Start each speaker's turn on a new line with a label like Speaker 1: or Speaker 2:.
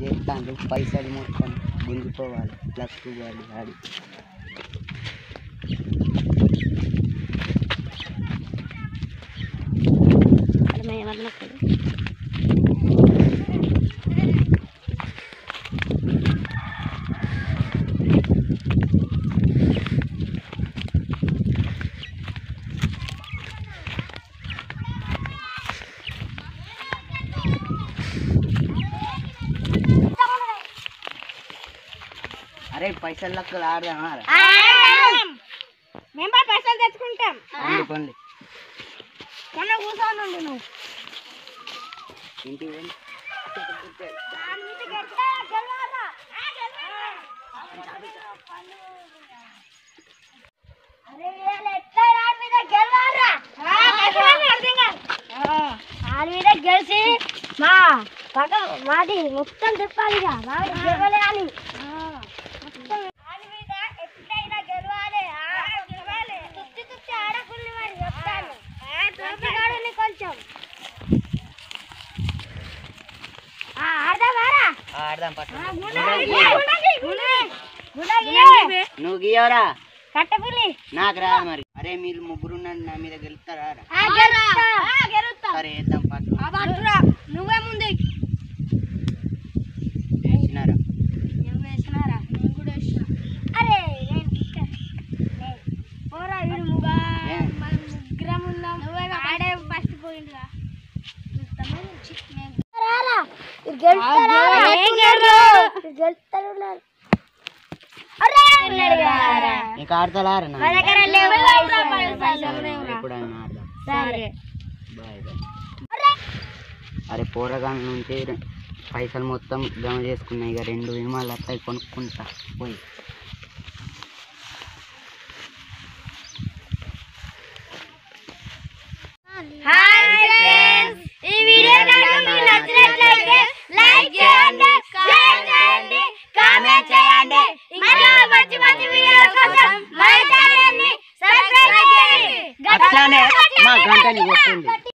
Speaker 1: చేస్తాను పైసలు మొత్తం గుంజిపోవాలి ప్లస్ గాడి ఆడి అరే పైసలు లెక్కలు ఆడదామా రా?
Speaker 2: మేము పోయి పైసలు తెచ్చుకుంటాం
Speaker 1: పండి పండి
Speaker 2: మొన్న కూర్చోనుండు నువ్వు
Speaker 1: ఇంటికి పోయి
Speaker 2: ఆడి మీద గెలిచి మా పక్క మాది మొత్తం తిప్పాలి ఇక వాడి గెలవలే అని మొత్తం ఆడి మీద ఎట్లయినా గెలవాలి గెలవాలి తుత్తి తుత్తి ఆడకుండా మరి చెప్తాను తోపిగాడుని కొంచెం ఆ, ఆడదామారా
Speaker 1: ఆడదాం పట్టు నువ్వు గీయవరా
Speaker 2: కట్టపులి
Speaker 1: నాకు రాదు మరి అరే మీరు ముగ్గురు నా మీద గెలుస్తారా రా? సరే వేద్దాం పట్టు
Speaker 2: నువ్వే ముందు
Speaker 1: వేసినారా
Speaker 2: నువ్వు వేసినారా నేను కూడా వేసిన అరే నేను ఇక్కడ నేను. పోరా వీడు ముగ్గురు
Speaker 1: ఏ?
Speaker 2: మనం ముగ్గురం ఉన్నాం ఆడే ఫస్ట్ పోయిండ్రా
Speaker 1: నీకు ఆడతలారా నా?
Speaker 2: మా దగ్గర లేవు పైసలు.
Speaker 1: సరే, ఎప్పుడైనా ఆడదాం
Speaker 2: సరే
Speaker 1: బాయ్ బాయ్ అరే పోరగాళ్ళ నుంచి రె- పైసలు మొత్తం జమ చేసుకున్నాయి ఇక రెండు విమాలు వస్తాయి కొనుక్కుంటా పోయి
Speaker 2: హాయ్ ఫ్రెండ్స్ ఈ వీడియో కనుక మీకు నచ్చినట్లయితే లైక్ చేయండి షేర్ చేయండి కామెంట్ చేయండి ఇంకా మంచి మంచి వీడియోల కోసం మా ఛానల్ ని సబ్స్క్రైబ్ చేయండి
Speaker 1: అట్లానే మా గంటని కొట్టింది